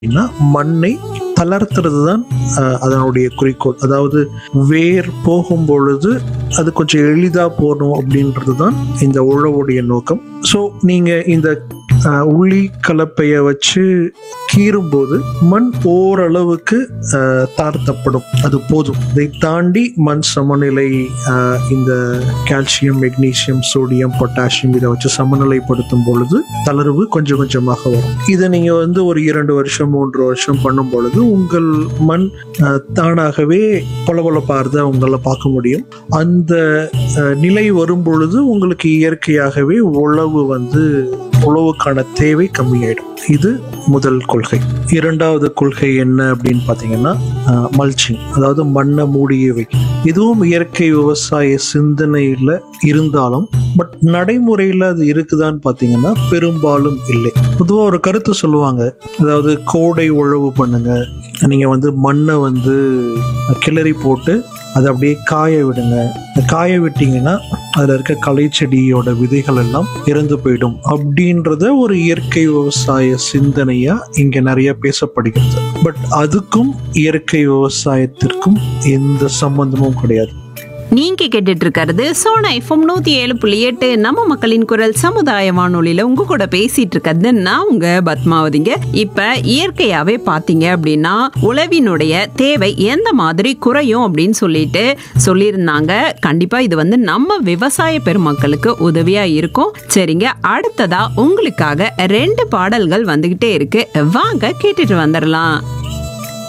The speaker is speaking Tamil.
அப்படின்னா மண்ணை தளர்த்துறது தான் அஹ், அதனுடைய குறிக்கோள் அதாவது வேர் போகும் பொழுது அது கொஞ்சம் எளிதா போகணும் அப்படின்றது தான் இந்த உழவுடைய நோக்கம் ஸோ நீங்க இந்த அஹ், உளி கலப்பையை வச்சு கீறும்போது மண் ஓரளவுக்கு அஹ், தாழ்த்தப்படும் அது போதும் இதை தாண்டி மண் சமநிலை அஹ், இந்த கால்சியம் மெக்னீசியம் சோடியம் பொட்டாசியம் இதை வச்சு சமநிலைப்படுத்தும் பொழுது தளர்வு கொஞ்சம் கொஞ்சமாக வரும் இதை நீங்க வந்து ஒரு இரண்டு வருஷம் மூன்று வருஷம் பண்ணும் பொழுது உங்கள் மண் அஹ், தானாகவே பொலபொலப்பார்த உங்களை பார்க்க முடியும் அந்த அஹ், நிலை வரும் பொழுது உங்களுக்கு இயற்கையாகவே உழவு வந்து உழவுக்கான தேவை கம்மியாயிடும் இது முதல் கொள்கை இரண்டாவது கொள்கை என்ன அப்படின்னு பார்த்தீங்கன்னா மல்ச்சிங் அதாவது மண்ணை மூடிய வைக்கும் இதுவும் இயற்கை விவசாய சிந்தனையில் இருந்தாலும் பட் நடைமுறையில் அது இருக்குதான்னு பார்த்தீங்கன்னா பெரும்பாலும் இல்லை பொதுவாக ஒரு கருத்து சொல்லுவாங்க அதாவது கோடை உழவு பண்ணுங்க நீங்கள் வந்து மண்ணை வந்து கிளறி போட்டு அதை அப்படியே காய விடுங்க இந்த காய விட்டீங்கன்னா அதில் இருக்க களை செடியோட விதைகள் எல்லாம் இறந்து போயிடும் அப்படின்றத ஒரு இயற்கை விவசாய சிந்தனையா இங்க நிறைய பேசப்படுகிறது பட் அதுக்கும் இயற்கை விவசாயத்திற்கும் எந்த சம்பந்தமும் கிடையாது நீங்க கேட்டுட்டு இருக்கிறது சோனா எஃப்எம் நூத்தி ஏழு புள்ளி எட்டு நம்ம மக்களின் குரல் சமுதாய வானொலியில உங்க கூட பேசிட்டு இருக்கிறது நான் உங்க பத்மாவதிங்க இப்ப இயற்கையாவே பாத்தீங்க அப்படின்னா உழவினுடைய தேவை எந்த மாதிரி குறையும் அப்படின்னு சொல்லிட்டு சொல்லியிருந்தாங்க கண்டிப்பா இது வந்து நம்ம விவசாய பெருமக்களுக்கு உதவியா இருக்கும் சரிங்க அடுத்ததா உங்களுக்காக ரெண்டு பாடல்கள் வந்துகிட்டே இருக்கு வாங்க கேட்டுட்டு வந்துடலாம்